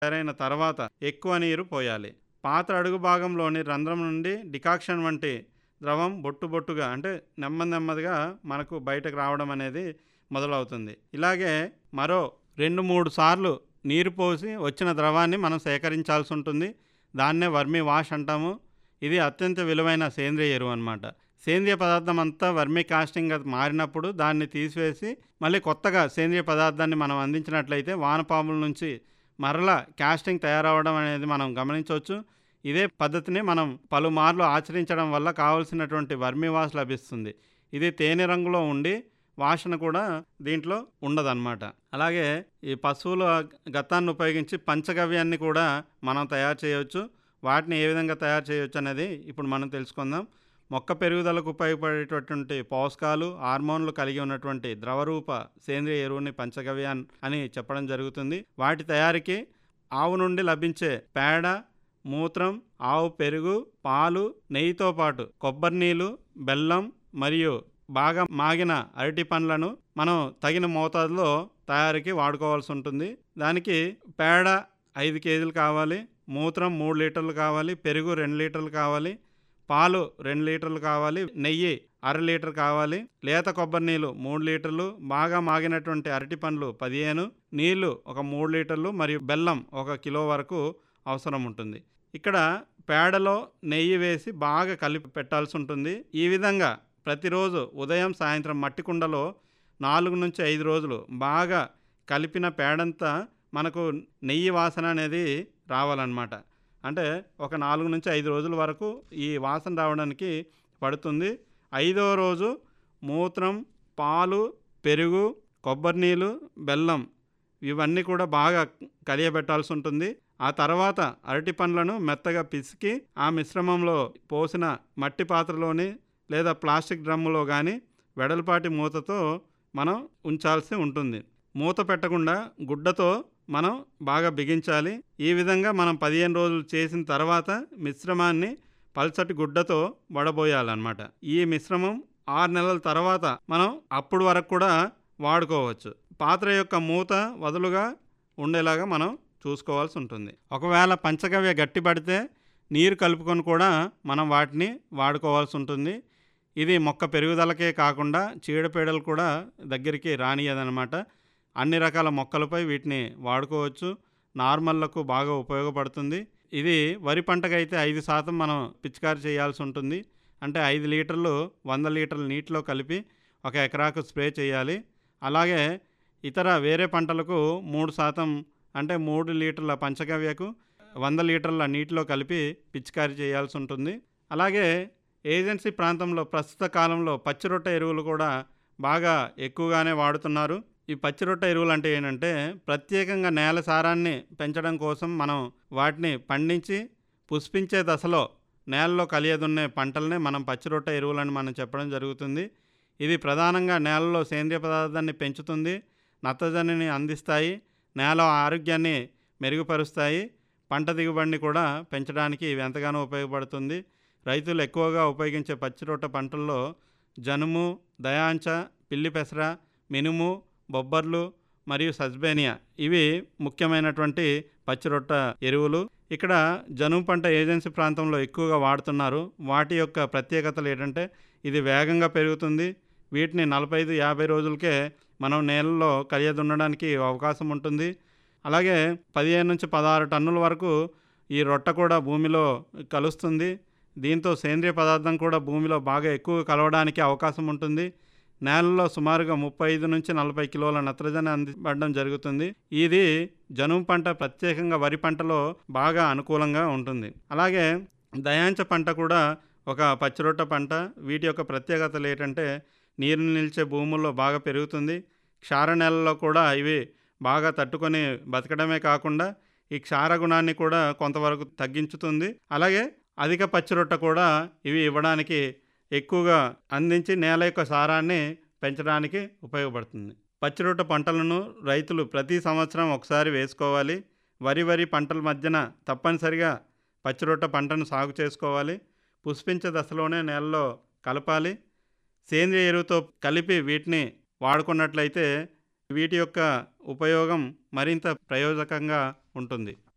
తయారైన తర్వాత ఎక్కువ నీరు పోయాలి పాత్ర అడుగు భాగంలోని రంధ్రం నుండి డికాక్షన్ వంటి ద్రవం బొట్టు బొట్టుగా అంటే నెమ్మది నెమ్మదిగా మనకు బయటకు రావడం అనేది మొదలవుతుంది ఇలాగే మరో రెండు మూడు సార్లు నీరు పోసి వచ్చిన ద్రవాన్ని మనం సేకరించాల్సి ఉంటుంది దాన్నే వర్మి వాష్ అంటాము ఇది అత్యంత విలువైన సేంద్రియ ఎరువు అనమాట సేంద్రియ పదార్థం అంతా వర్మి కాస్టింగ్గా మారినప్పుడు దాన్ని తీసివేసి మళ్ళీ కొత్తగా సేంద్రియ పదార్థాన్ని మనం అందించినట్లయితే వానపాముల నుంచి మరలా కాస్టింగ్ తయారవడం అనేది మనం గమనించవచ్చు ఇదే పద్ధతిని మనం పలుమార్లు ఆచరించడం వల్ల కావలసినటువంటి వర్మి వాష్ లభిస్తుంది ఇది తేనె రంగులో ఉండి వాసన కూడా దీంట్లో ఉండదన్నమాట అలాగే ఈ పశువుల గతాన్ని ఉపయోగించి పంచగవ్యాన్ని కూడా మనం తయారు చేయవచ్చు వాటిని ఏ విధంగా తయారు చేయవచ్చు అనేది ఇప్పుడు మనం తెలుసుకుందాం మొక్క పెరుగుదలకు ఉపయోగపడేటటువంటి పోషకాలు హార్మోన్లు కలిగి ఉన్నటువంటి ద్రవరూప సేంద్రియ ఎరువుని పంచగవ్యాన్ అని చెప్పడం జరుగుతుంది వాటి తయారీకి ఆవు నుండి లభించే పేడ మూత్రం ఆవు పెరుగు పాలు నెయ్యితో పాటు కొబ్బరి నీళ్ళు బెల్లం మరియు బాగా మాగిన అరటి పండ్లను మనం తగిన మోతాదులో తయారీకి వాడుకోవాల్సి ఉంటుంది దానికి పేడ ఐదు కేజీలు కావాలి మూత్రం మూడు లీటర్లు కావాలి పెరుగు రెండు లీటర్లు కావాలి పాలు రెండు లీటర్లు కావాలి నెయ్యి అర లీటర్ కావాలి లేత కొబ్బరి నీళ్ళు మూడు లీటర్లు బాగా మాగినటువంటి అరటి పండ్లు పదిహేను నీళ్లు ఒక మూడు లీటర్లు మరియు బెల్లం ఒక కిలో వరకు అవసరం ఉంటుంది ఇక్కడ పేడలో నెయ్యి వేసి బాగా కలిపి పెట్టాల్సి ఉంటుంది ఈ విధంగా ప్రతిరోజు ఉదయం సాయంత్రం మట్టి కుండలో నాలుగు నుంచి ఐదు రోజులు బాగా కలిపిన పేడంతా మనకు నెయ్యి వాసన అనేది రావాలన్నమాట అంటే ఒక నాలుగు నుంచి ఐదు రోజుల వరకు ఈ వాసన రావడానికి పడుతుంది ఐదవ రోజు మూత్రం పాలు పెరుగు కొబ్బరి నీళ్ళు బెల్లం ఇవన్నీ కూడా బాగా కలియబెట్టాల్సి ఉంటుంది ఆ తర్వాత అరటి పండ్లను మెత్తగా పిసికి ఆ మిశ్రమంలో పోసిన మట్టి పాత్రలోని లేదా ప్లాస్టిక్ డ్రమ్ములో కానీ వెడల్పాటి మూతతో మనం ఉంచాల్సి ఉంటుంది మూత పెట్టకుండా గుడ్డతో మనం బాగా బిగించాలి ఈ విధంగా మనం పదిహేను రోజులు చేసిన తర్వాత మిశ్రమాన్ని పల్చటి గుడ్డతో వడబోయాలన్నమాట ఈ మిశ్రమం ఆరు నెలల తర్వాత మనం అప్పుడు వరకు కూడా వాడుకోవచ్చు పాత్ర యొక్క మూత వదులుగా ఉండేలాగా మనం చూసుకోవాల్సి ఉంటుంది ఒకవేళ పంచగవ్య గట్టిపడితే నీరు కలుపుకొని కూడా మనం వాటిని వాడుకోవాల్సి ఉంటుంది ఇది మొక్క పెరుగుదలకే కాకుండా చీడపీడలు కూడా దగ్గరికి రానియదనమాట అన్ని రకాల మొక్కలపై వీటిని వాడుకోవచ్చు నార్మల్లకు బాగా ఉపయోగపడుతుంది ఇది వరి పంటకైతే ఐదు శాతం మనం పిచికారి చేయాల్సి ఉంటుంది అంటే ఐదు లీటర్లు వంద లీటర్ల నీటిలో కలిపి ఒక ఎకరాకు స్ప్రే చేయాలి అలాగే ఇతర వేరే పంటలకు మూడు శాతం అంటే మూడు లీటర్ల పంచగవ్యకు వంద లీటర్ల నీటిలో కలిపి పిచికారి చేయాల్సి ఉంటుంది అలాగే ఏజెన్సీ ప్రాంతంలో ప్రస్తుత కాలంలో పచ్చిరొట్ట ఎరువులు కూడా బాగా ఎక్కువగానే వాడుతున్నారు ఈ పచ్చిరొట్ట ఎరువులు అంటే ఏంటంటే ప్రత్యేకంగా నేల సారాన్ని పెంచడం కోసం మనం వాటిని పండించి పుష్పించే దశలో నేలలో కలియదున్నే పంటలనే మనం పచ్చిరొట్ట ఎరువులని మనం చెప్పడం జరుగుతుంది ఇది ప్రధానంగా నేలలో సేంద్రియ పదార్థాన్ని పెంచుతుంది నత్తజనిని అందిస్తాయి నేల ఆరోగ్యాన్ని మెరుగుపరుస్తాయి పంట దిగుబడిని కూడా పెంచడానికి ఇవి ఎంతగానో ఉపయోగపడుతుంది రైతులు ఎక్కువగా ఉపయోగించే పచ్చిరొట్ట పంటల్లో జనుము దయాంచ పిల్లి పెసర మినుము బొబ్బర్లు మరియు సజ్బేనియా ఇవి ముఖ్యమైనటువంటి పచ్చిరొట్ట ఎరువులు ఇక్కడ జనుము పంట ఏజెన్సీ ప్రాంతంలో ఎక్కువగా వాడుతున్నారు వాటి యొక్క ప్రత్యేకతలు ఏంటంటే ఇది వేగంగా పెరుగుతుంది వీటిని నలభై ఐదు యాభై రోజులకే మనం నేలలో కలియదున్నడానికి అవకాశం ఉంటుంది అలాగే పదిహేను నుంచి పదహారు టన్నుల వరకు ఈ రొట్ట కూడా భూమిలో కలుస్తుంది దీంతో సేంద్రియ పదార్థం కూడా భూమిలో బాగా ఎక్కువ కలవడానికి అవకాశం ఉంటుంది నేలలో సుమారుగా ముప్పై ఐదు నుంచి నలభై కిలోల నత్రజని అందిపడడం జరుగుతుంది ఇది జనుము పంట ప్రత్యేకంగా వరి పంటలో బాగా అనుకూలంగా ఉంటుంది అలాగే దయాంచ పంట కూడా ఒక పచ్చిరొట్ట పంట వీటి యొక్క ప్రత్యేకతలు ఏంటంటే నీరు నిలిచే భూముల్లో బాగా పెరుగుతుంది క్షార నేలలో కూడా ఇవి బాగా తట్టుకొని బతకడమే కాకుండా ఈ క్షార గుణాన్ని కూడా కొంతవరకు తగ్గించుతుంది అలాగే అధిక పచ్చిరొట్ట కూడా ఇవి ఇవ్వడానికి ఎక్కువగా అందించి నేల యొక్క సారాన్ని పెంచడానికి ఉపయోగపడుతుంది పచ్చిరొట్ట పంటలను రైతులు ప్రతి సంవత్సరం ఒకసారి వేసుకోవాలి వరి వరి పంటల మధ్యన తప్పనిసరిగా పచ్చిరొట్ట పంటను సాగు చేసుకోవాలి పుష్పించే దశలోనే నేలలో కలపాలి సేంద్రియ ఎరువుతో కలిపి వీటిని వాడుకున్నట్లయితే వీటి యొక్క ఉపయోగం మరింత ప్రయోజకంగా ఉంటుంది